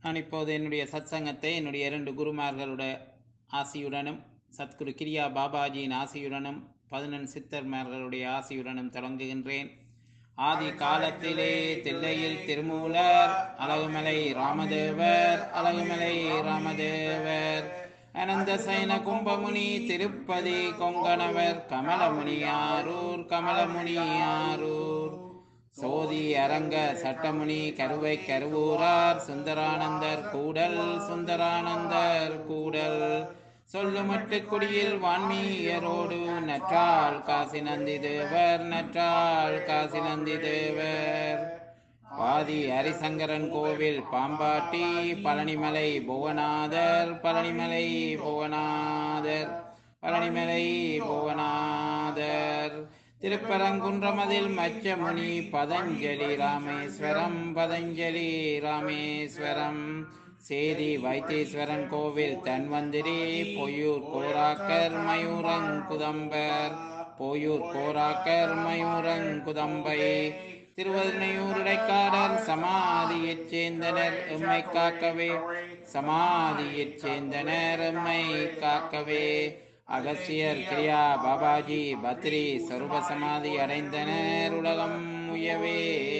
நான் இப்போது என்னுடைய சத்சங்கத்தை என்னுடைய இரண்டு குருமார்களுடைய ஆசியுடனும் சத்குரு கிரியா பாபாஜியின் ஆசியுடனும் பதினெண் சித்தர்மார்களுடைய ஆசியுடனும் தொடங்குகின்றேன் ஆதி காலத்திலே தில்லையில் திருமூலர் அழகுமலை ராமதேவர் அழகுமலை ராமதேவர் அனந்த சைன கும்பமுனி திருப்பதி கொங்கணவர் கமலமுனியாரூர் கமலமுனியாரூர் சோதி அரங்க சட்டமுனி கருவை கருவூரார் சுந்தரானந்தர் கூடல் சுந்தரானந்தர் கூடல் சொல்லுமட்டு குடியில் வான்மீயரோடு நற்றால் காசி நந்தி தேவர் நற்றால் காசி நந்தி தேவர் பாதி ஹரிசங்கரன் கோவில் பாம்பாட்டி பழனிமலை புவனாதர் பழனிமலை புவனாதர் பழனிமலை புவனாதர் திருப்பரங்குன்றமதில் மச்சமுனி பதஞ்சலி ராமேஸ்வரம் பதஞ்சலி ராமேஸ்வரம் சேதி வைத்தீஸ்வரன் கோவில் தன்வந்திரி பொய்யூர் கோராக்கர் மயூரங்குதம்பர் பொய்யூர் கோராக்கர் மயூரங்குதம்பை திருவதனையூர் இடைக்காரர் சமாதியைச் சேர்ந்தனர் எம்மை காக்கவே சமாதியைச் சேர்ந்தனர் எம்மை காக்கவே அகசியர் கிரியா பாபாஜி பத்ரி சர்வ சமாதி அடைந்தனர் உலகம் உயவே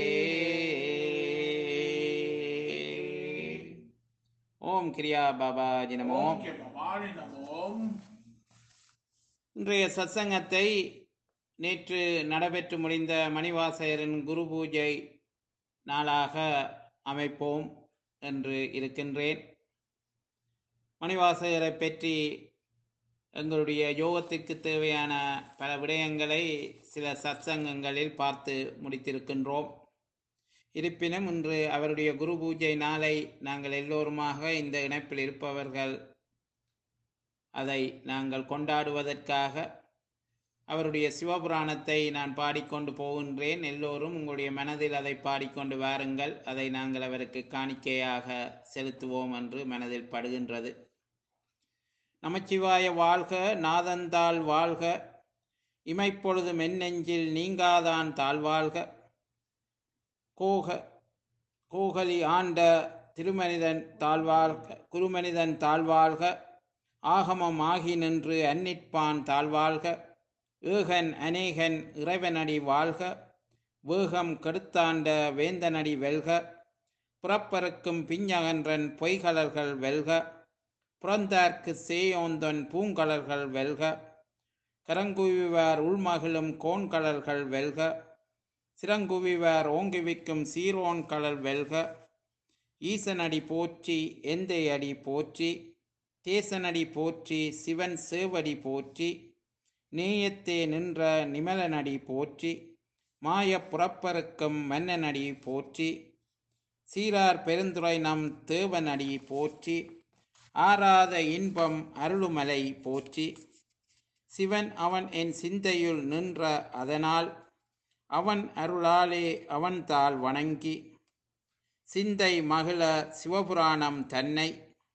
ஓம் கிரியா பாபாஜி நமோ ஓகே பவானி நமோம் இன்றைய சத்சங்கத்தை நேற்று நடைபெற்று முடிந்த மணிவாசகரின் குரு பூஜை நாளாக அமைப்போம் என்று இருக்கின்றேன் மணிவாசகரை பற்றி எங்களுடைய யோகத்திற்கு தேவையான பல விடயங்களை சில சத்சங்கங்களில் பார்த்து முடித்திருக்கின்றோம் இருப்பினும் இன்று அவருடைய குரு பூஜை நாளை நாங்கள் எல்லோருமாக இந்த இணைப்பில் இருப்பவர்கள் அதை நாங்கள் கொண்டாடுவதற்காக அவருடைய சிவபுராணத்தை நான் பாடிக்கொண்டு போகின்றேன் எல்லோரும் உங்களுடைய மனதில் அதை பாடிக்கொண்டு வாருங்கள் அதை நாங்கள் அவருக்கு காணிக்கையாக செலுத்துவோம் என்று மனதில் படுகின்றது நமச்சிவாய வாழ்க நாதந்தாள் வாழ்க இமைப்பொழுது மென்னெஞ்சில் நீங்காதான் தாழ்வாழ்க கோக கோகலி ஆண்ட திருமனிதன் தாழ்வாழ்க குருமனிதன் தாழ்வாழ்க ஆகமம் ஆகி நின்று அந்நிற்பான் தாழ்வாழ்க ஏகன் அநேகன் இறைவனடி வாழ்க வேகம் கெடுத்தாண்ட வேந்தனடி வெல்க புறப்பருக்கும் பிஞ்சகன்றன் பொய்கலர்கள் வெல்க புறந்தார்க்கு சேயோந்தன் பூங்கலர்கள் வெல்க கரங்குவிவார் உள்மகிழும் கோண்கலர்கள் வெல்க சிறங்குவிவார் ஓங்குவிக்கும் சீரோன் கலல் வெல்க ஈசனடி போற்றி எந்தை அடி போற்றி தேசனடி போற்றி சிவன் சேவடி போற்றி நேயத்தே நின்ற நிமலனடி போற்றி மாயப் புறப்பருக்கும் மன்னனடி போற்றி சீரார் பெருந்துரை நம் தேவனடி போற்றி ஆராத இன்பம் அருளுமலை போற்றி சிவன் அவன் என் சிந்தையுள் நின்ற அதனால் அவன் அருளாலே அவன்தாள் வணங்கி சிந்தை மகிழ சிவபுராணம் தன்னை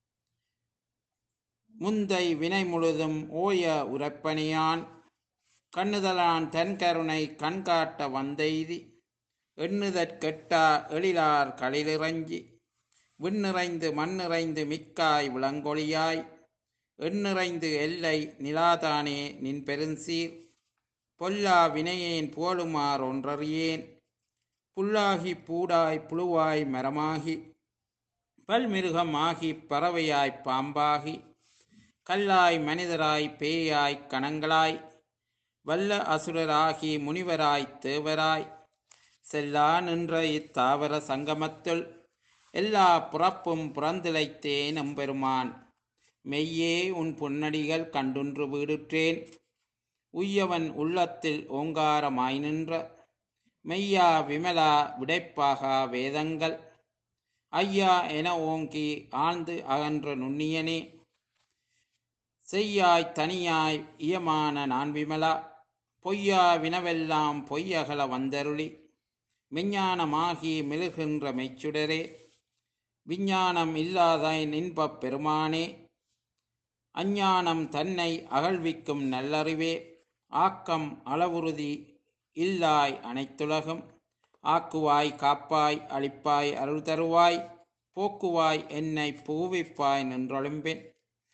முந்தை வினை முழுதும் ஓய உரப்பணியான் கண்ணுதலான் தன் கருணை கண்காட்ட வந்தெய்தி எண்ணுதற்கெட்டா எழிலார் களிலிறஞ்சி விண்ணிறைந்து மண்ணிறைந்து மிக்காய் விளங்கொழியாய் எண்ணிறைந்து எல்லை நிலாதானே நின் பெருஞ்சீர் பொல்லா வினையேன் புகழுமார் ஒன்றறியேன் புல்லாகி பூடாய் புழுவாய் மரமாகி பல்மிருகமாகி பறவையாய் பாம்பாகி கல்லாய் மனிதராய் பேயாய் கணங்களாய் வல்ல அசுரராகி முனிவராய் தேவராய் செல்லா நின்ற இத்தாவர சங்கமத்துள் எல்லா புறப்பும் புறந்திழைத்தேன் எம்பெருமான் மெய்யே உன் பொன்னடிகள் கண்டுன்று வீடுற்றேன் உய்யவன் உள்ளத்தில் ஓங்காரமாய் நின்ற மெய்யா விமலா விடைப்பாகா வேதங்கள் ஐயா என ஓங்கி ஆழ்ந்து அகன்ற நுண்ணியனே செய்யாய் தனியாய் இயமான நான் விமலா பொய்யா வினவெல்லாம் பொய்யகல வந்தருளி மெஞ்ஞானமாகி மெழுகின்ற மெச்சுடரே விஞ்ஞானம் இல்லாதாய் இன்பப் பெருமானே அஞ்ஞானம் தன்னை அகழ்விக்கும் நல்லறிவே ஆக்கம் அளவுறுதி இல்லாய் அனைத்துலகும் ஆக்குவாய் காப்பாய் அளிப்பாய் அருள் தருவாய் போக்குவாய் என்னை புகுவிப்பாய் நின்றொழும்பேன்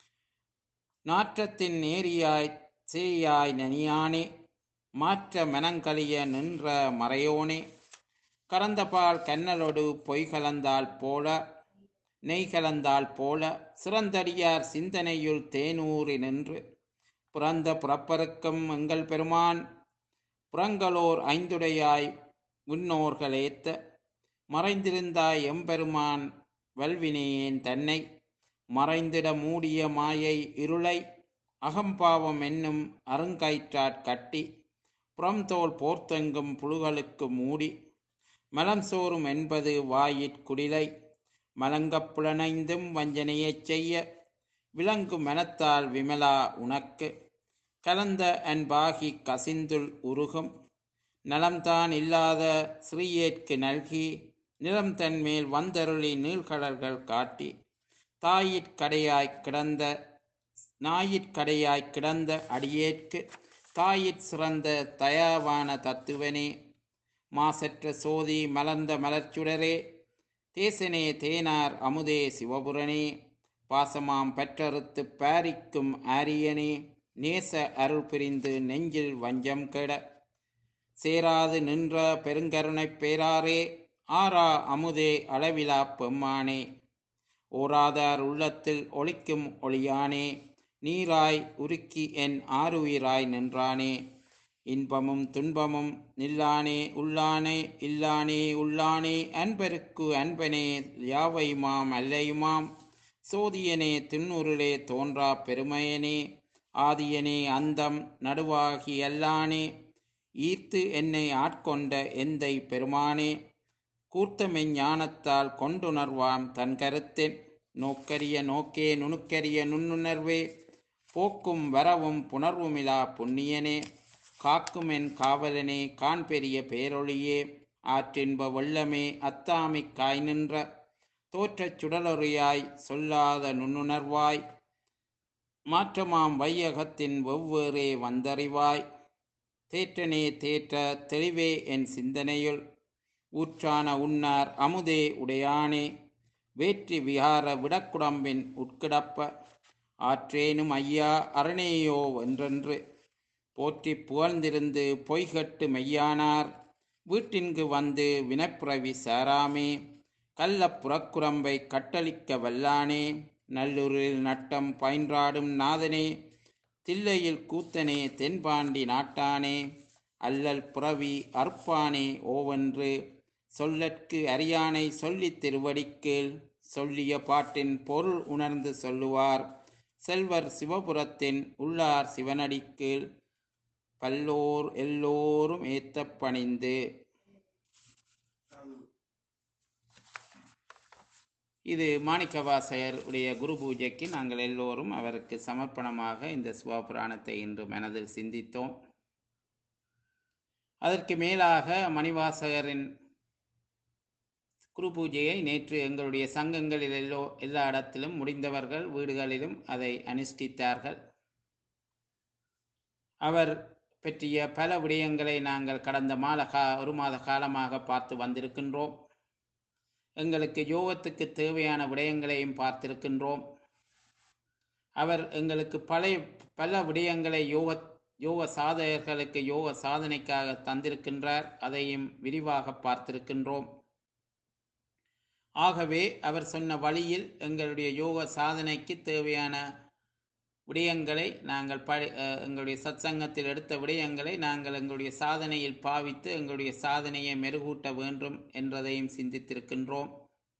நாற்றத்தின் நேரியாய் சேயாய் நனியானே மாற்ற மனங்களிய நின்ற மறையோனே கறந்தபால் கண்ணலொடு பொய் கலந்தால் போல நெய் கலந்தால் போல சிறந்தடியார் சிந்தனையுள் தேனூறி நின்று பிறந்த புறப்பருக்கும் எங்கள் பெருமான் புறங்களோர் ஐந்துடையாய் முன்னோர்களேத்த மறைந்திருந்தாய் எம்பெருமான் வல்வினேயேன் தன்னை மறைந்திட மூடிய மாயை இருளை அகம்பாவம் என்னும் அருங்கயிற்றாற் கட்டி புறம்தோல் போர்த்தெங்கும் புழுகளுக்கு மூடி மலம் சோறும் என்பது வாயிற் குடிலை மலங்கப் புலனைந்தும் வஞ்சனையைச் செய்ய விளங்கு மனத்தால் விமலா உனக்கு கலந்த அன்பாகி கசிந்துள் உருகும் நலம்தான் இல்லாத ஸ்ரீயேற்கு நல்கி நிலம் தன்மேல் வந்தருளி நீள்கடல்கள் காட்டி தாயிற்கடையாய் கிடந்த ஞாயிற்கடையாய் கிடந்த அடியேற்கு தாயிற் சிறந்த தயாவான தத்துவனே மாசற்ற சோதி மலர்ந்த மலர்ச்சுடரே தேசனே தேனார் அமுதே சிவபுரனே பாசமாம் பற்றறுத்து பாரிக்கும் ஆரியனே நேச அருள் பிரிந்து நெஞ்சில் வஞ்சம் கெட சேராது நின்ற பெருங்கருணைப் பேராரே ஆரா அமுதே அளவிலா பெம்மானே ஓராதார் உள்ளத்தில் ஒளிக்கும் ஒளியானே நீராய் உருக்கி என் ஆறுயிராய் நின்றானே இன்பமும் துன்பமும் நில்லானே உள்ளானே இல்லானே உள்ளானே அன்பருக்கு அன்பனே யாவையுமாம் அல்லையுமாம் சோதியனே திண்ணுருளே தோன்றா பெருமையனே ஆதியனே அந்தம் நடுவாகி அல்லானே ஈர்த்து என்னை ஆட்கொண்ட எந்தை பெருமானே கூர்த்தமெஞ் ஞானத்தால் கொண்டுணர்வாம் தன் கருத்தின் நோக்கரிய நோக்கே நுணுக்கரிய நுண்ணுணர்வே போக்கும் வரவும் புணர்வுமிலா புண்ணியனே காக்கும் என் காவலனே கான் பெரிய பேரொளியே ஆற்றின்ப வெள்ளமே அத்தாமிக் காய் நின்ற தோற்றச் சுடலொறியாய் சொல்லாத நுண்ணுணர்வாய் மாற்றமாம் வையகத்தின் வெவ்வேறே வந்தறிவாய் தேற்றனே தேற்ற தெளிவே என் சிந்தனையுள் ஊற்றான உன்னார் அமுதே உடையானே வேற்றி விகார விடக்குடம்பின் உட்கிடப்ப ஆற்றேனும் ஐயா அரணேயோ என்றென்று போற்றி புகழ்ந்திருந்து பொய்கட்டு மெய்யானார் வீட்டின்கு வந்து வினப்பிறவி சாராமே கள்ளப் புறக்குரம்பை கட்டளிக்க வல்லானே நல்லூரில் நட்டம் பயின்றாடும் நாதனே தில்லையில் கூத்தனே தென்பாண்டி நாட்டானே அல்லல் புறவி அற்பானே ஓவென்று சொல்லற்கு அரியானை சொல்லித் திருவடிக்கீழ் சொல்லிய பாட்டின் பொருள் உணர்ந்து சொல்லுவார் செல்வர் சிவபுரத்தின் உள்ளார் சிவனடிக்கீழ் பல்லோர் எல்லோரும் ஏத்தப் பணிந்து இது மாணிக்கவாசகர் உடைய குரு பூஜைக்கு நாங்கள் எல்லோரும் அவருக்கு சமர்ப்பணமாக இந்த சிவபுராணத்தை இன்று மனதில் சிந்தித்தோம் அதற்கு மேலாக மணிவாசகரின் குரு பூஜையை நேற்று எங்களுடைய சங்கங்களில் எல்லோ எல்லா இடத்திலும் முடிந்தவர்கள் வீடுகளிலும் அதை அனுஷ்டித்தார்கள் அவர் பற்றிய பல விடயங்களை நாங்கள் கடந்த மாத கா ஒரு மாத காலமாக பார்த்து வந்திருக்கின்றோம் எங்களுக்கு யோகத்துக்கு தேவையான விடயங்களையும் பார்த்திருக்கின்றோம் அவர் எங்களுக்கு பழைய பல விடயங்களை யோக யோக சாதகர்களுக்கு யோக சாதனைக்காக தந்திருக்கின்றார் அதையும் விரிவாக பார்த்திருக்கின்றோம் ஆகவே அவர் சொன்ன வழியில் எங்களுடைய யோக சாதனைக்கு தேவையான விடயங்களை நாங்கள் படி அஹ், எங்களுடைய சத்சங்கத்தில் எடுத்த விடயங்களை நாங்கள் எங்களுடைய சாதனையில் பாவித்து எங்களுடைய சாதனையை மெருகூட்ட வேண்டும் என்றதையும் சிந்தித்திருக்கின்றோம்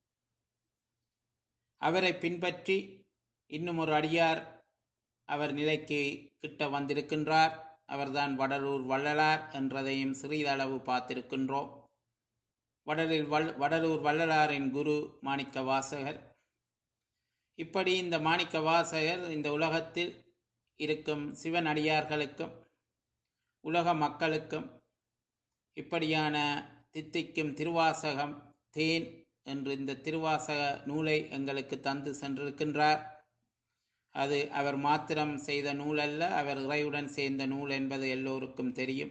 அவரை பின்பற்றி இன்னும் ஒரு அடியார் அவர் நிலைக்கு கிட்ட வந்திருக்கின்றார் அவர்தான் வடலூர் வள்ளலார் என்றதையும் சிறிதளவு பார்த்திருக்கின்றோம் வடலில் வள் வடலூர் வள்ளலாரின் குரு மாணிக்க வாசகர் இப்படி இந்த மாணிக்க வாசகர் இந்த உலகத்தில் இருக்கும் சிவன் அடியார்களுக்கும் உலக மக்களுக்கும் இப்படியான தித்திக்கும் திருவாசகம் தேன் என்று இந்த திருவாசக நூலை எங்களுக்கு தந்து சென்றிருக்கின்றார் அது அவர் மாத்திரம் செய்த நூல் அல்ல அவர் இறையுடன் சேர்ந்த நூல் என்பது எல்லோருக்கும் தெரியும்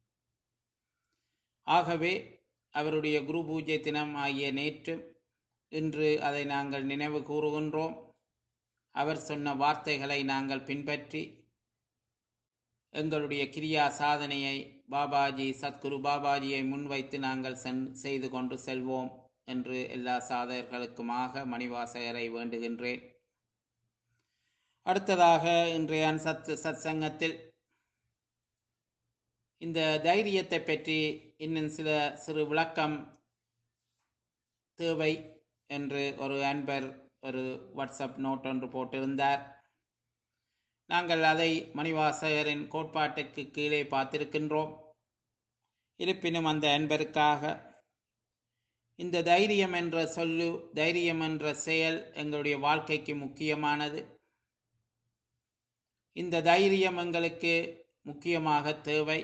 ஆகவே அவருடைய குரு பூஜை தினம் ஆகிய நேற்று இன்று அதை நாங்கள் நினைவு கூறுகின்றோம் அவர் சொன்ன வார்த்தைகளை நாங்கள் பின்பற்றி எங்களுடைய கிரியா சாதனையை பாபாஜி சத்குரு பாபாஜியை முன்வைத்து நாங்கள் சென் செய்து கொண்டு செல்வோம் என்று எல்லா சாதகர்களுக்குமாக மணிவாசகரை வேண்டுகின்றேன் அடுத்ததாக இன்றைய சத் சத் சங்கத்தில் இந்த தைரியத்தை பற்றி இன்னும் சில சிறு விளக்கம் தேவை என்று ஒரு அன்பர் ஒரு வாட்ஸ்அப் நோட் ஒன்று போட்டிருந்தார் நாங்கள் அதை மணிவாசகரின் கோட்பாட்டுக்கு கீழே பார்த்திருக்கின்றோம் இருப்பினும் அந்த அன்பருக்காக இந்த தைரியம் என்ற சொல்லு தைரியம் என்ற செயல் எங்களுடைய வாழ்க்கைக்கு முக்கியமானது இந்த தைரியம் எங்களுக்கு முக்கியமாக தேவை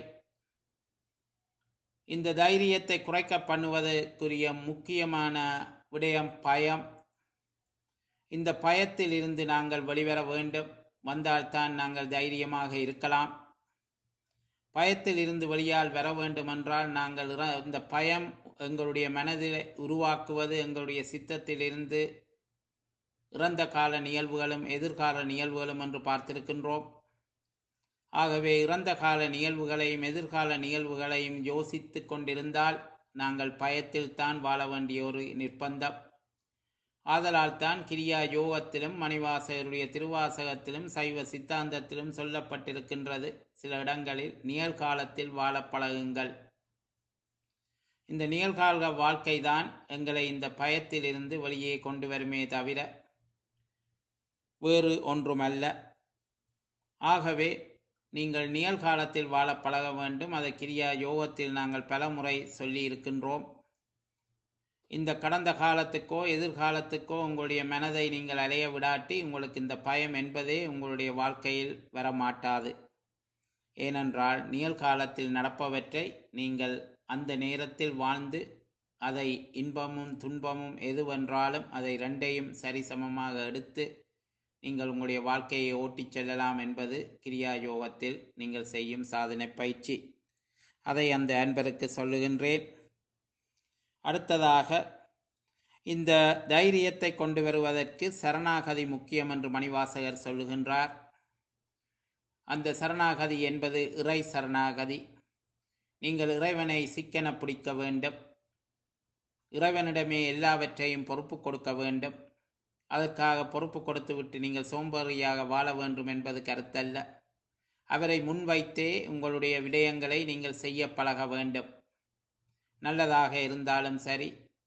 இந்த தைரியத்தை குறைக்க பண்ணுவதற்குரிய முக்கியமான விடயம் பயம் இந்த பயத்தில் இருந்து நாங்கள் வெளிவர வேண்டும் வந்தால்தான் நாங்கள் தைரியமாக இருக்கலாம் பயத்தில் இருந்து வெளியால் வர வேண்டுமென்றால் நாங்கள் இற- இந்த பயம் எங்களுடைய மனதில் உருவாக்குவது எங்களுடைய சித்தத்திலிருந்து இறந்த கால நிகழ்வுகளும் எதிர்கால நிகழ்வுகளும் என்று பார்த்திருக்கின்றோம் ஆகவே இறந்த கால நிகழ்வுகளையும் எதிர்கால நிகழ்வுகளையும் யோசித்துக் கொண்டிருந்தால் நாங்கள் பயத்தில் தான் வாழ வேண்டிய ஒரு நிர்பந்தம் ஆதலால் தான் கிரியா யோகத்திலும் மணிவாசகருடைய திருவாசகத்திலும் சைவ சித்தாந்தத்திலும் சொல்லப்பட்டிருக்கின்றது சில இடங்களில் நிகழ்காலத்தில் வாழப் பழகுங்கள் இந்த நிகழ்கால வாழ்க்கைதான் எங்களை இந்த பயத்திலிருந்து வெளியே கொண்டு வருமே தவிர வேறு ஒன்றுமல்ல ஆகவே நீங்கள் நிகழ்காலத்தில் வாழ பழக வேண்டும் அதை கிரியா யோகத்தில் நாங்கள் பலமுறை சொல்லி இருக்கின்றோம் இந்த கடந்த காலத்துக்கோ எதிர்காலத்துக்கோ உங்களுடைய மனதை நீங்கள் அலைய விடாட்டி உங்களுக்கு இந்த பயம் என்பதே உங்களுடைய வாழ்க்கையில் வரமாட்டாது ஏனென்றால் நிகழ்காலத்தில் நடப்பவற்றை நீங்கள் அந்த நேரத்தில் வாழ்ந்து அதை இன்பமும் துன்பமும் எதுவென்றாலும் அதை ரெண்டையும் சரிசமமாக எடுத்து நீங்கள் உங்களுடைய வாழ்க்கையை ஓட்டிச் செல்லலாம் என்பது கிரியா யோகத்தில் நீங்கள் செய்யும் சாதனை பயிற்சி அதை அந்த அன்பருக்கு சொல்லுகின்றேன் அடுத்ததாக இந்த தைரியத்தை கொண்டு வருவதற்கு சரணாகதி முக்கியம் என்று மணிவாசகர் சொல்லுகின்றார் அந்த சரணாகதி என்பது இறை சரணாகதி நீங்கள் இறைவனை சிக்கன பிடிக்க வேண்டும் இறைவனிடமே எல்லாவற்றையும் பொறுப்பு கொடுக்க வேண்டும் அதற்காக பொறுப்பு கொடுத்துவிட்டு நீங்கள் சோம்பேறியாக வாழ வேண்டும் என்பது கருத்தல்ல அவரை முன்வைத்தே உங்களுடைய விடயங்களை நீங்கள் செய்ய பழக வேண்டும் நல்லதாக இருந்தாலும் சரி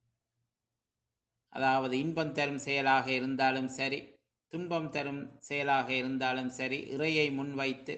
அதாவது இன்பம் தரும் செயலாக இருந்தாலும் சரி துன்பம் தரும் செயலாக இருந்தாலும் சரி இறையை முன்வைத்து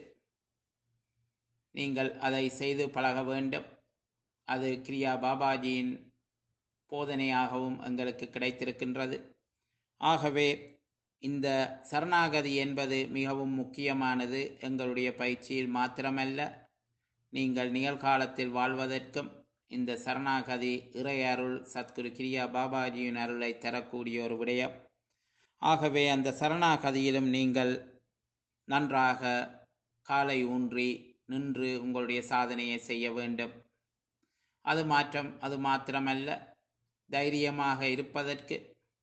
நீங்கள் அதை செய்து பழக வேண்டும் அது கிரியா பாபாஜியின் போதனையாகவும் எங்களுக்கு கிடைத்திருக்கின்றது ஆகவே இந்த சரணாகதி என்பது மிகவும் முக்கியமானது எங்களுடைய பயிற்சியில் மாத்திரமல்ல நீங்கள் நிகழ்காலத்தில் வாழ்வதற்கும் இந்த சரணாகதி இறை அருள் சத்குரு கிரியா பாபாஜியின் அருளை தரக்கூடிய ஒரு விடயம் ஆகவே அந்த சரணாகதியிலும் நீங்கள் நன்றாக காலை ஊன்றி நின்று உங்களுடைய சாதனையை செய்ய வேண்டும் அது மாற்றம் அது மாத்திரமல்ல தைரியமாக இருப்பதற்கு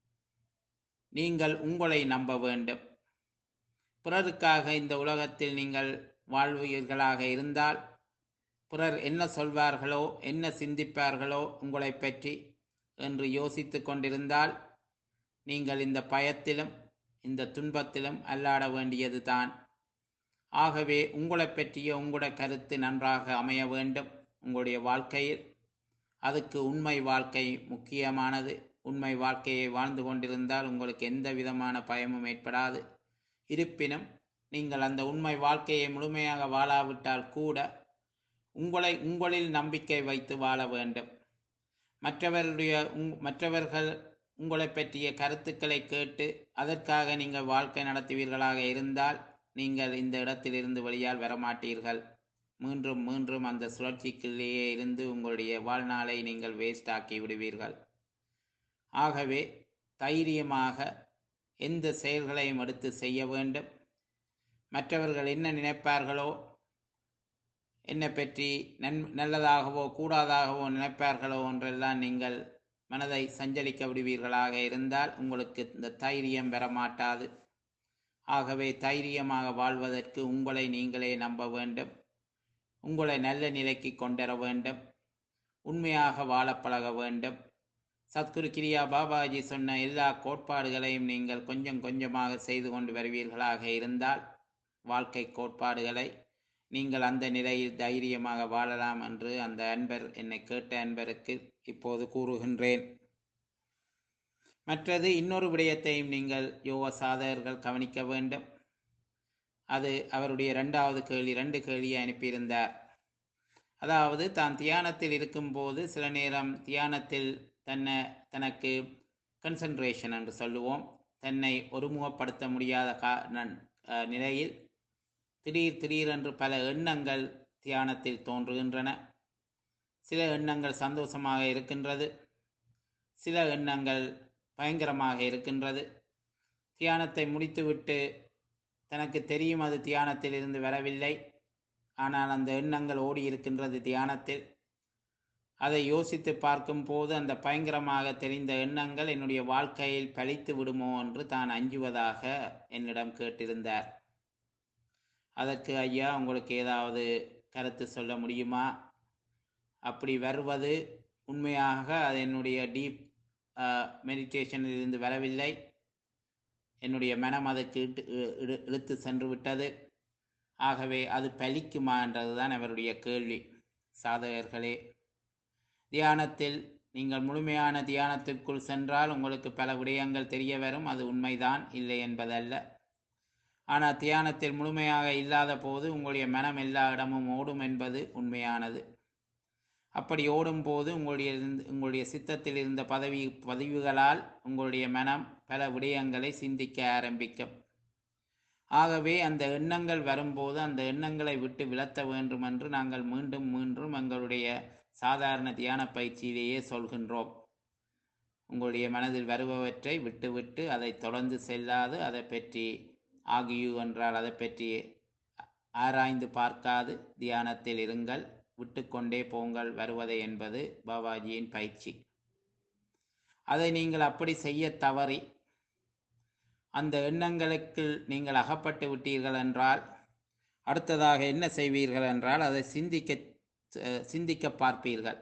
நீங்கள் உங்களை நம்ப வேண்டும் பிறருக்காக இந்த உலகத்தில் நீங்கள் வாழ்வீர்களாக இருந்தால் பிறர் என்ன சொல்வார்களோ என்ன சிந்திப்பார்களோ உங்களை பற்றி என்று யோசித்து கொண்டிருந்தால் நீங்கள் இந்த பயத்திலும் இந்த துன்பத்திலும் அல்லாட வேண்டியது தான் ஆகவே உங்களை பற்றிய உங்களுடைய கருத்து நன்றாக அமைய வேண்டும் உங்களுடைய வாழ்க்கையில் அதுக்கு உண்மை வாழ்க்கை முக்கியமானது உண்மை வாழ்க்கையை வாழ்ந்து கொண்டிருந்தால் உங்களுக்கு எந்த விதமான பயமும் ஏற்படாது இருப்பினும் நீங்கள் அந்த உண்மை வாழ்க்கையை முழுமையாக வாழாவிட்டால் கூட உங்களை உங்களில் நம்பிக்கை வைத்து வாழ வேண்டும் மற்றவருடைய உங் மற்றவர்கள் உங்களை பற்றிய கருத்துக்களை கேட்டு அதற்காக நீங்கள் வாழ்க்கை நடத்துவீர்களாக இருந்தால் நீங்கள் இந்த இடத்திலிருந்து வெளியால் வரமாட்டீர்கள் மீண்டும் மீண்டும் அந்த சுழற்சிக்குள்ளேயே இருந்து உங்களுடைய வாழ்நாளை நீங்கள் வேஸ்ட் ஆக்கி விடுவீர்கள் ஆகவே தைரியமாக எந்த செயல்களையும் எடுத்து செய்ய வேண்டும் மற்றவர்கள் என்ன நினைப்பார்களோ என்னை பற்றி நன் நல்லதாகவோ கூடாதாகவோ நினைப்பார்களோ என்றெல்லாம் நீங்கள் மனதை சஞ்சலிக்க விடுவீர்களாக இருந்தால் உங்களுக்கு இந்த தைரியம் வரமாட்டாது ஆகவே தைரியமாக வாழ்வதற்கு உங்களை நீங்களே நம்ப வேண்டும் உங்களை நல்ல நிலைக்கு கொண்டுவர வேண்டும் உண்மையாக வாழப் பழக வேண்டும் சத்குரு கிரியா பாபாஜி சொன்ன எல்லா கோட்பாடுகளையும் நீங்கள் கொஞ்சம் கொஞ்சமாக செய்து கொண்டு வருவீர்களாக இருந்தால் வாழ்க்கை கோட்பாடுகளை நீங்கள் அந்த நிலையில் தைரியமாக வாழலாம் என்று அந்த அன்பர் என்னை கேட்ட அன்பருக்கு இப்போது கூறுகின்றேன் மற்றது இன்னொரு விடயத்தையும் நீங்கள் யோக சாதகர்கள் கவனிக்க வேண்டும் அது அவருடைய இரண்டாவது கேள்வி ரெண்டு கேள்வியை அனுப்பியிருந்தார் அதாவது தான் தியானத்தில் இருக்கும்போது சில நேரம் தியானத்தில் தன்னை தனக்கு கன்சன்ட்ரேஷன் என்று சொல்லுவோம் தன்னை ஒருமுகப்படுத்த முடியாத கா நன்- அஹ் நிலையில் திடீர் திடீரென்று பல எண்ணங்கள் தியானத்தில் தோன்றுகின்றன சில எண்ணங்கள் சந்தோஷமாக இருக்கின்றது சில எண்ணங்கள் பயங்கரமாக இருக்கின்றது தியானத்தை முடித்துவிட்டு தனக்கு தெரியும் அது தியானத்தில் இருந்து வரவில்லை ஆனால் அந்த எண்ணங்கள் ஓடி இருக்கின்றது தியானத்தில் அதை யோசித்து பார்க்கும் போது அந்த பயங்கரமாக தெரிந்த எண்ணங்கள் என்னுடைய வாழ்க்கையில் பலித்து விடுமோ என்று தான் அஞ்சுவதாக என்னிடம் கேட்டிருந்தார் அதற்கு ஐயா உங்களுக்கு ஏதாவது கருத்து சொல்ல முடியுமா அப்படி வருவது உண்மையாக அது என்னுடைய டீப் மெடிடேஷனில் இருந்து வரவில்லை என்னுடைய மனம் அதுக்கு இட்டு இ- இழு- இழுத்து சென்று விட்டது ஆகவே அது பலிக்குமா என்றதுதான் அவருடைய கேள்வி சாதகர்களே தியானத்தில் நீங்கள் முழுமையான தியானத்திற்குள் சென்றால் உங்களுக்கு பல விடயங்கள் தெரிய வரும் அது உண்மைதான் இல்லை என்பதல்ல ஆனால் தியானத்தில் முழுமையாக இல்லாத போது உங்களுடைய மனம் எல்லா இடமும் ஓடும் என்பது உண்மையானது அப்படி ஓடும் போது உங்களுடைய இருந்து- உங்களுடைய சித்தத்தில் இருந்த பதவி பதிவுகளால் உங்களுடைய மனம் பல விடயங்களை சிந்திக்க ஆரம்பிக்கும் ஆகவே அந்த எண்ணங்கள் வரும்போது அந்த எண்ணங்களை விட்டு விலத்த வேண்டும் என்று நாங்கள் மீண்டும் மீண்டும் எங்களுடைய சாதாரண தியான பயிற்சியிலேயே சொல்கின்றோம் உங்களுடைய மனதில் வருபவற்றை விட்டுவிட்டு அதை தொடர்ந்து செல்லாது அதை பற்றி ஆகியு என்றால் அதை பற்றி ஆராய்ந்து பார்க்காது தியானத்தில் இருங்கள் விட்டுக்கொண்டே போங்கள் வருவதை என்பது பாபாஜியின் பயிற்சி அதை நீங்கள் அப்படி செய்ய தவறி அந்த எண்ணங்களுக்கு நீங்கள் அகப்பட்டு விட்டீர்கள் என்றால் அடுத்ததாக என்ன செய்வீர்கள் என்றால் அதை சிந்திக்க அஹ், சிந்திக்க பார்ப்பீர்கள்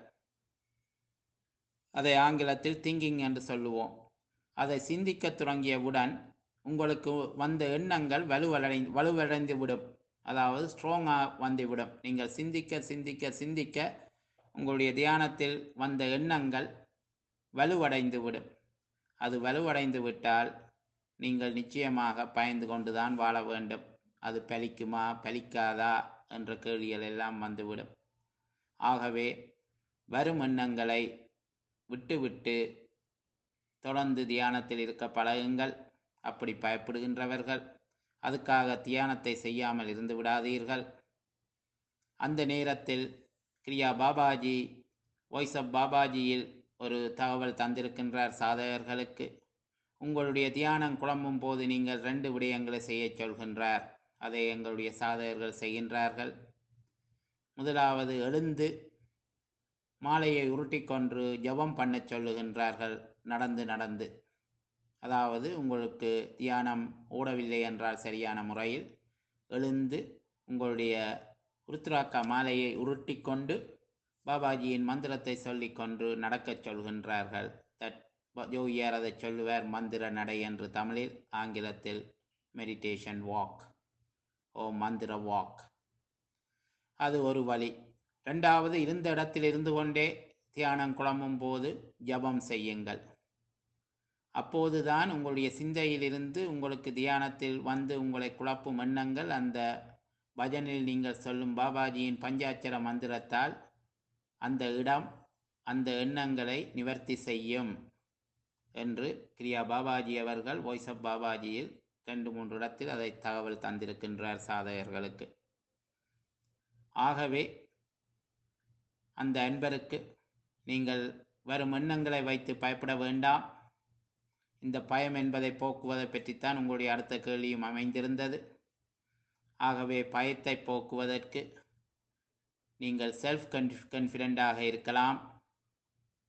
அதை ஆங்கிலத்தில் திங்கிங் என்று சொல்லுவோம் அதை சிந்திக்க தொடங்கியவுடன் உங்களுக்கு வந்த எண்ணங்கள் வலுவடை வலுவடைந்து விடும் அதாவது ஸ்ட்ராங்காக வந்துவிடும் நீங்கள் சிந்திக்க சிந்திக்க சிந்திக்க உங்களுடைய தியானத்தில் வந்த எண்ணங்கள் வலுவடைந்து விடும் அது வலுவடைந்து விட்டால் நீங்கள் நிச்சயமாக பயந்து கொண்டுதான் வாழ வேண்டும் அது பலிக்குமா பலிக்காதா என்ற கேள்விகள் எல்லாம் வந்துவிடும் ஆகவே வரும் எண்ணங்களை விட்டுவிட்டு தொடர்ந்து தியானத்தில் இருக்க பழகுங்கள் அப்படி பயப்படுகின்றவர்கள் அதுக்காக தியானத்தை செய்யாமல் இருந்து விடாதீர்கள் அந்த நேரத்தில் கிரியா பாபாஜி வாய்ஸ் ஆஃப் பாபாஜியில் ஒரு தகவல் தந்திருக்கின்றார் சாதகர்களுக்கு உங்களுடைய தியானம் குழம்பும் போது நீங்கள் ரெண்டு விடயங்களை செய்யச் சொல்கின்றார் அதை எங்களுடைய சாதகர்கள் செய்கின்றார்கள் முதலாவது எழுந்து மாலையை உருட்டிக்கொண்டு ஜெபம் பண்ணச் சொல்லுகின்றார்கள் நடந்து நடந்து அதாவது உங்களுக்கு தியானம் ஓடவில்லை என்றால் சரியான முறையில் எழுந்து உங்களுடைய ருத்ராக்கா மாலையை உருட்டிக்கொண்டு பாபாஜியின் மந்திரத்தை சொல்லிக்கொண்டு நடக்கச் சொல்கின்றார்கள் தட் ஜோகியார் அதை சொல்லுவார் மந்திர நடை என்று தமிழில் ஆங்கிலத்தில் மெடிடேஷன் வாக் ஓ மந்திர வாக் அது ஒரு வழி ரெண்டாவது இருந்த இடத்தில் இருந்து கொண்டே தியானம் குழம்பும் போது ஜபம் செய்யுங்கள் அப்போதுதான் உங்களுடைய சிந்தையிலிருந்து உங்களுக்கு தியானத்தில் வந்து உங்களை குழப்பும் எண்ணங்கள் அந்த பஜனில் நீங்கள் சொல்லும் பாபாஜியின் பஞ்சாட்சர மந்திரத்தால் அந்த இடம் அந்த எண்ணங்களை நிவர்த்தி செய்யும் என்று கிரியா பாபாஜி அவர்கள் வாய்ஸ் ஆஃப் பாபாஜியில் ரெண்டு மூன்று இடத்தில் அதை தகவல் தந்திருக்கின்றார் சாதகர்களுக்கு ஆகவே அந்த அன்பருக்கு நீங்கள் வரும் எண்ணங்களை வைத்து பயப்பட வேண்டாம் இந்த பயம் என்பதை போக்குவதை பற்றித்தான் உங்களுடைய அடுத்த கேள்வியும் அமைந்திருந்தது ஆகவே பயத்தை போக்குவதற்கு நீங்கள் செல்ஃப் கன்ஃபிடென்டாக இருக்கலாம்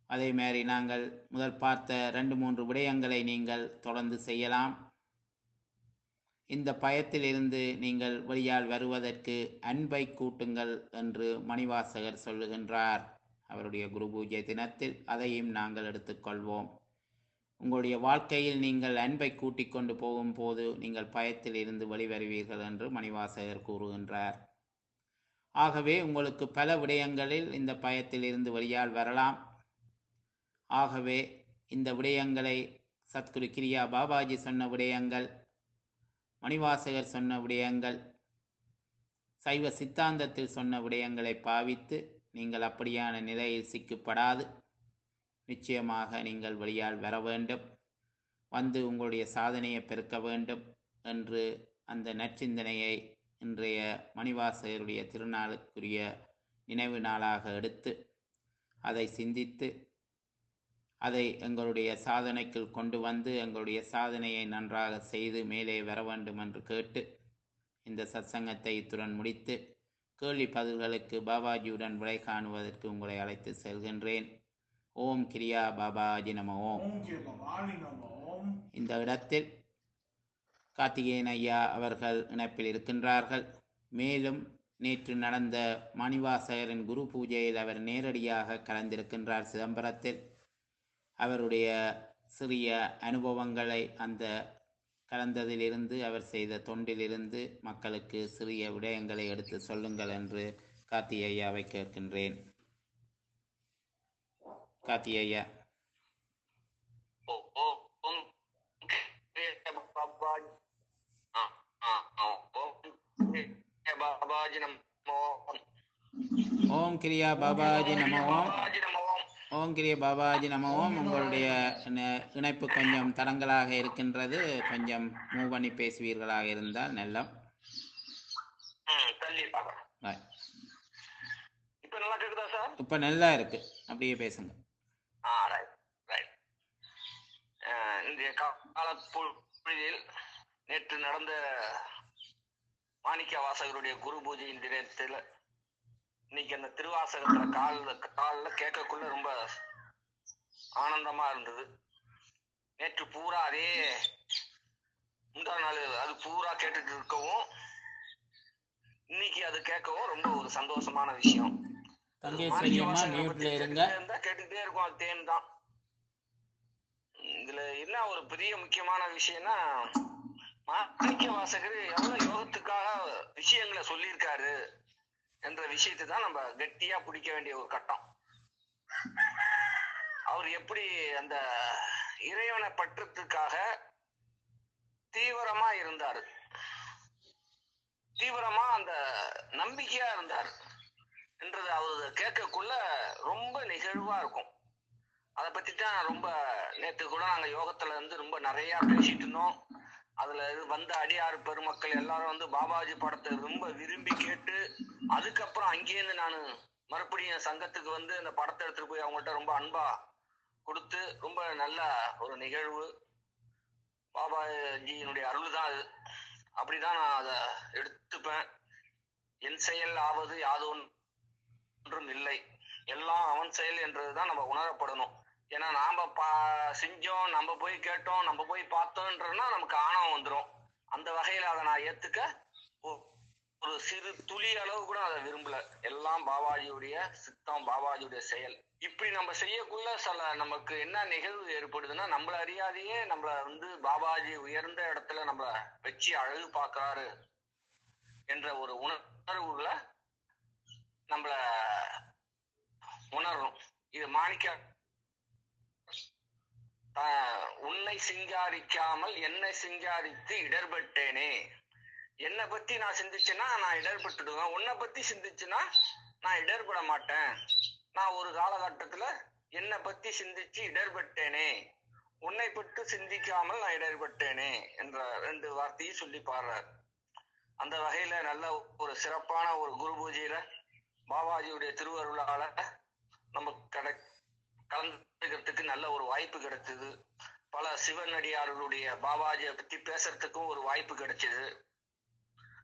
அதே மாதிரி நாங்கள் முதல் பார்த்த ரெண்டு மூன்று விடயங்களை நீங்கள் தொடர்ந்து செய்யலாம் இந்த பயத்திலிருந்து நீங்கள் வெளியால் வருவதற்கு அன்பை கூட்டுங்கள் என்று மணிவாசகர் சொல்லுகின்றார் அவருடைய குரு பூஜை தினத்தில் அதையும் நாங்கள் எடுத்துக்கொள்வோம் உங்களுடைய வாழ்க்கையில் நீங்கள் அன்பை கூட்டிக் கொண்டு போகும்போது நீங்கள் பயத்தில் இருந்து வெளிவருவீர்கள் என்று மணிவாசகர் கூறுகின்றார் ஆகவே உங்களுக்கு பல விடயங்களில் இந்த பயத்தில் இருந்து வெளியால் வரலாம் ஆகவே இந்த விடயங்களை சத்குரு கிரியா பாபாஜி சொன்ன விடயங்கள் மணிவாசகர் சொன்ன விடயங்கள் சைவ சித்தாந்தத்தில் சொன்ன விடயங்களை பாவித்து நீங்கள் அப்படியான நிலையில் சிக்கப்படாது நிச்சயமாக நீங்கள் வெளியால் வர வேண்டும் வந்து உங்களுடைய சாதனையை பெருக்க வேண்டும் என்று அந்த நற்சிந்தனையை இன்றைய மணிவாசகருடைய திருநாளுக்குரிய நினைவு நாளாக எடுத்து அதை சிந்தித்து அதை எங்களுடைய சாதனைக்குள் கொண்டு வந்து எங்களுடைய சாதனையை நன்றாக செய்து மேலே வர வேண்டும் என்று கேட்டு இந்த சத்சங்கத்தை இத்துடன் முடித்து கேள்வி பதில்களுக்கு பாபாஜியுடன் விடை காணுவதற்கு உங்களை அழைத்து செல்கின்றேன் ஓம் கிரியா பாபாஜி நம ஓம் ஓம் கே பவானி நம ஓம் இந்த இடத்தில் கார்த்திகேயன் ஐயா அவர்கள் இணைப்பில் இருக்கின்றார்கள் மேலும் நேற்று நடந்த மணிவாசகரின் குரு பூஜையில் அவர் நேரடியாக கலந்திருக்கின்றார் சிதம்பரத்தில் அவருடைய சிறிய அனுபவங்களை அந்த கலந்ததிலிருந்து அவர் செய்த தொண்டிலிருந்து மக்களுக்கு சிறிய விடயங்களை எடுத்து சொல்லுங்கள் என்று கார்த்தி ஐயாவை கேட்கின்றேன் கார்த்தி ஐயா ஓ ஓ ஓம் கிரிய பாபாஜி ஆ ஆ ஆ ஓம் கிரிய பாபாஜி நமோ ஓம் கிரியா பாபாஜி நம ஓம் பாபாஜி நமோ ஓம் கிரிய பாபாஜி நம ஓம் உங்களுடைய ந- இணைப்பு கொஞ்சம் தடங்கலாக இருக்கின்றது கொஞ்சம் மூவ் பண்ணி பேசுவீர்களாக இருந்தால் நல்ல ம் தள்ளி பார்க்கலாம் பாய் இப்போ நல்லா கேக்குதா சார் இப்போ நல்லா இருக்கு அப்படியே பேசுங்க ஆ ரைட் ரைட் இன்றைய கால பொழுதில் நேற்று நடந்த மாணிக்க வாசகருடைய குரு பூஜையின் தினத்தில் இன்னைக்கு அந்த திருவாசகத்துல கால் காலில் கேட்கக்குள்ள ரொம்ப ஆனந்தமா இருந்தது நேற்று பூரா அதே முந்தா நாள் அது பூரா கேட்டுட்டு இருக்கவும் இன்னைக்கு அது கேட்கவும் ரொம்ப ஒரு சந்தோஷமான விஷயம் தங்கேஸ்வரி அம்மா மியூட்ல இருங்க இருந்தா கேட்டுட்டே இருக்கும் அது தேன் தான் இதுல என்ன ஒரு பெரிய முக்கியமான விஷயம்னா மாணிக்க வாசகர் எவ்வளவு யோகத்துக்காக விஷயங்களை சொல்லியிருக்காரு என்ற விஷயத்தை தான் நம்ம கெட்டியா பிடிக்க வேண்டிய ஒரு கட்டம் அவர் எப்படி அந்த இறைவனை பற்றத்துக்காக தீவிரமா இருந்தாரு தீவிரமா அந்த நம்பிக்கையா இருந்தார் என்றது அவர் கேட்கக்குள்ள ரொம்ப நிகழ்வா இருக்கும் அதை பத்தி தான் ரொம்ப நேத்து கூட நாங்க யோகத்துல இருந்து ரொம்ப நிறைய பேசிட்டு இருந்தோம் அதுல இது வந்த அடியார் பெருமக்கள் எல்லாரும் வந்து பாபாஜி படத்தை ரொம்ப விரும்பி கேட்டு அதுக்கப்புறம் அங்கேயிருந்து நான் மறுபடியும் என் சங்கத்துக்கு வந்து அந்த படத்தை எடுத்துட்டு போய் அவங்கள்ட்ட ரொம்ப அன்பா கொடுத்து ரொம்ப நல்ல ஒரு நிகழ்வு பாபாஜியினுடைய அருள் தான் அது அப்படிதான் நான் அதை எடுத்துப்பேன் என் செயல் ஆவது யாது ஒன்றும் இல்லை எல்லாம் அவன் செயல் என்றதுதான் நம்ம உணரப்படணும் ஏன்னா நாம பா செஞ்சோம் நம்ம போய் கேட்டோம் நம்ம போய் பார்த்தோன்றதுனா நமக்கு ஆணவம் வந்துடும் அந்த வகையில அதை நான் ஏத்துக்க ஒ- ஒரு சிறு துளி அளவு கூட அதை விரும்பல எல்லாம் பாபாஜியுடைய சித்தம் பாபாஜியுடைய செயல் இப்படி நம்ம செய்யக்குள்ள சில நமக்கு என்ன நிகழ்வு ஏற்படுதுன்னா நம்மள அறியாதையே நம்மள வந்து பாபாஜி உயர்ந்த இடத்துல நம்மள வச்சு அழகு பார்க்கறாரு என்ற ஒரு உணர்வுல நம்மள உணரும் இது மாணிக்க ஆஹ், உன்னை சிங்காரிக்காமல் என்னை சிங்காரித்து இடர்பட்டேனே என்னை பத்தி நான் சிந்திச்சேன்னா நான் இடர்பட்டுடுவேன் உன்னை பத்தி சிந்திச்சுன்னா நான் இடர்பட மாட்டேன் நான் ஒரு காலகட்டத்துல என்னை பத்தி சிந்திச்சு இடர்பட்டேனே உன்னை பற்றி சிந்திக்காமல் நான் இடர்பட்டேனே என்ற ரெண்டு வார்த்தையும் சொல்லி பாடுறார் அந்த வகையில நல்ல ஒரு சிறப்பான ஒரு குரு பூஜையில பாபாஜியுடைய திருவருளால நமக்கு கிடை கலந்துக்கிறதுக்கு நல்ல ஒரு வாய்ப்பு கிடைச்சது பல சிவனடியார்களுடைய பாபாஜியை பத்தி பேசுறதுக்கும் ஒரு வாய்ப்பு கிடைச்சது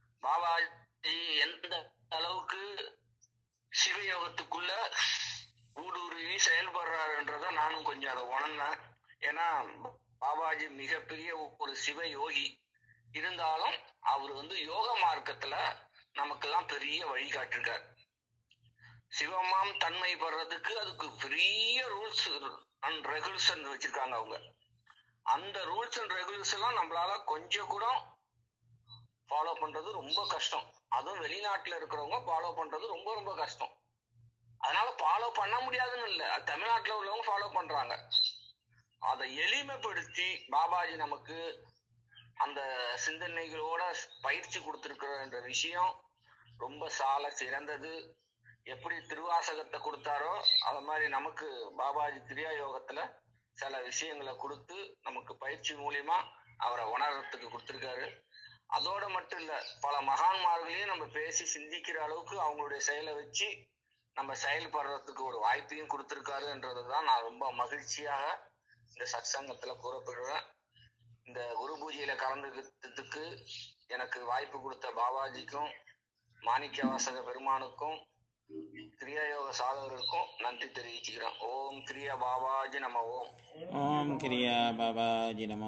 பாபாஜி எந்த அளவுக்கு சிவயோகத்துக்குள்ள ஊடுருவி செயல்படுறாருன்றத நானும் கொஞ்சம் அதை உணர்ந்தேன் ஏன்னா பாபாஜி மிகப்பெரிய ஒரு சிவ யோகி இருந்தாலும் அவர் வந்து யோக மார்க்கத்துல நமக்கெல்லாம் பெரிய வழிகாட்டிருக்கார் சிவமாம் தன்மை பெறதுக்கு அதுக்கு பெரிய ரூல்ஸ் அண்ட் ரெகுலேஷன் வச்சிருக்காங்க அவங்க அந்த ரூல்ஸ் அண்ட் ரெகுலேஷன் எல்லாம் நம்மளால கொஞ்சம் கூட ஃபாலோ பண்றது ரொம்ப கஷ்டம் அதுவும் வெளிநாட்டுல இருக்கிறவங்க ஃபாலோ பண்றது ரொம்ப ரொம்ப கஷ்டம் அதனால ஃபாலோ பண்ண முடியாதுன்னு இல்லை அது தமிழ்நாட்டுல உள்ளவங்க ஃபாலோ பண்றாங்க அதை எளிமைப்படுத்தி பாபாஜி நமக்கு அந்த சிந்தனைகளோட பயிற்சி கொடுத்திருக்கிற விஷயம் ரொம்ப சால சிறந்தது எப்படி திருவாசகத்தை கொடுத்தாரோ அது மாதிரி நமக்கு பாபாஜி கிரியா யோகத்துல சில விஷயங்களை கொடுத்து நமக்கு பயிற்சி மூலியமா அவரை உணர்றதுக்கு கொடுத்திருக்காரு அதோட மட்டும் இல்ல பல மகான்மார்களையும் நம்ம பேசி சிந்திக்கிற அளவுக்கு அவங்களுடைய செயலை வச்சு நம்ம செயல்படுறதுக்கு ஒரு வாய்ப்பையும் கொடுத்திருக்காருன்றதுதான் நான் ரொம்ப மகிழ்ச்சியாக இந்த சத்சங்கத்துல கூறப்படுறேன் இந்த குரு பூஜையில கலந்துக்கிறதுக்கு எனக்கு வாய்ப்பு கொடுத்த பாபாஜிக்கும் மாணிக்க வாசக பெருமானுக்கும் கிரியாயோக சாதகருக்கும் நன்றி தெரிவிச்சுக்கிறேன் ஓம் கிரியா பாபாஜி நம ஓம் ஓம் கிரியா பாபாஜி நம